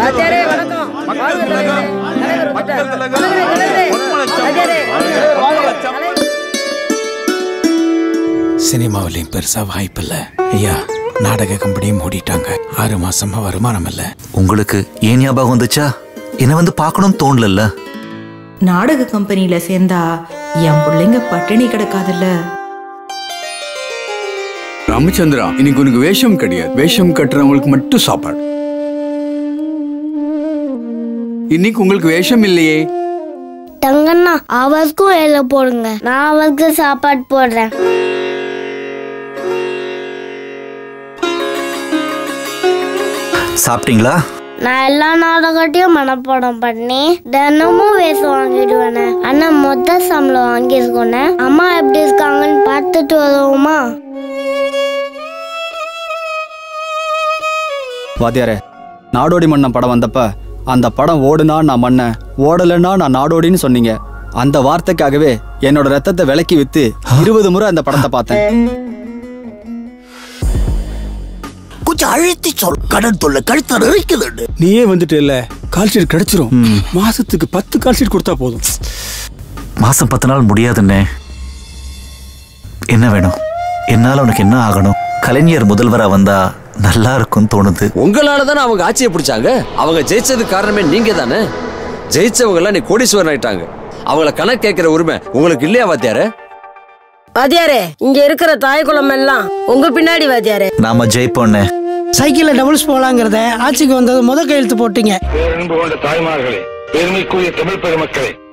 வாத்தியாரே வணக்கம் வாழ்க தலைவரே. தலைவர் வந்துட்டார். தலைவரே, தலைவரே. வாத்தியாரே. தலைவர். சினிமாவிலையும் பெருசா வாய்ப்பில்ல ஐயா நாடக கம்பெனியும் மூடிட்டாங்க ஆறு மாசமா வருமானம் இல்ல உங்களுக்கு ஏன் ஞாபகம் வந்துச்சா என்ன வந்து பார்க்கணும்னு தோணலல்ல நாடக கம்பெனியில சேர்ந்தா என் பிள்ளைங்க பட்டினி கிடக்காதுல்ல ராமச்சந்திரா இன்னைக்கு உனக்கு வேஷம் கிடையாது வேஷம் கட்டுறவங்களுக்கு மட்டும் சாப்பாடு இன்னைக்கு உங்களுக்கு வேஷம் இல்லையே தங்கண்ணா அவருக்கும் வேலை போடுங்க நான் அவருக்கு சாப்பாடு போடுறேன் சாப்பிட்டீங்களா நான் எல்லா நாடகத்தையும் மனப்பாடம் பண்ணி தினமும் வேஷம் வாங்கிடுவேனே ஆனா மொத்த சம்பளம் வாங்கியிருக்கோனே அம்மா எப்படி இருக்காங்கன்னு பார்த்துட்டு வருவோமா வாத்தியாரே நாடோடி மன்னன் படம் வந்தப்ப அந்த படம் ஓடுனா நான் மன்னன் ஓடலைன்னா நான் நாடோடின்னு சொன்னீங்க அந்த வார்த்தைக்காகவே என்னோட ரத்தத்தை விலக்கி வித்து இருபது முறை அந்த படத்தை பார்த்தேன் கொஞ்சம் அழுத்தி சொல் கடன் தொல்லை கழுத்த நெரிக்குதுன்னு நீயே வந்துட்டு இல்ல கால் ஷீட் கிடைச்சிரும் மாசத்துக்கு பத்து கால் ஷீட் கொடுத்தா போதும் மாசம் பத்து நாள் முடியாதுன்னே என்ன வேணும் என்னால உனக்கு என்ன ஆகணும் கலைஞர் முதல்வரா வந்தா நல்லா இருக்கும்னு தோணுது உங்களால தானே அவங்க ஆட்சியை பிடிச்சாங்க அவங்க ஜெயிச்சதுக்கு காரணமே நீங்க தானே ஜெயிச்சவங்க எல்லாம் நீ கோடீஸ்வரன் ஆயிட்டாங்க அவங்கள கணக்கு கேட்கிற உரிமை உங்களுக்கு இல்லையா வாத்தியாரே வாத்தியாரே இங்க இருக்கிற தாய் குளம் எல்லாம் உங்க பின்னாடி வாத்தியாரே நாம ஜெயிப்போன்னே சைக்கிள்ல டபுள்ஸ் போலாங்கிறத ஆட்சிக்கு வந்தது முத கையெழுத்து போட்டீங்க பேரன்பு கொண்ட தாய்மார்களே பெருமைக்குரிய தமிழ் பெருமக்களே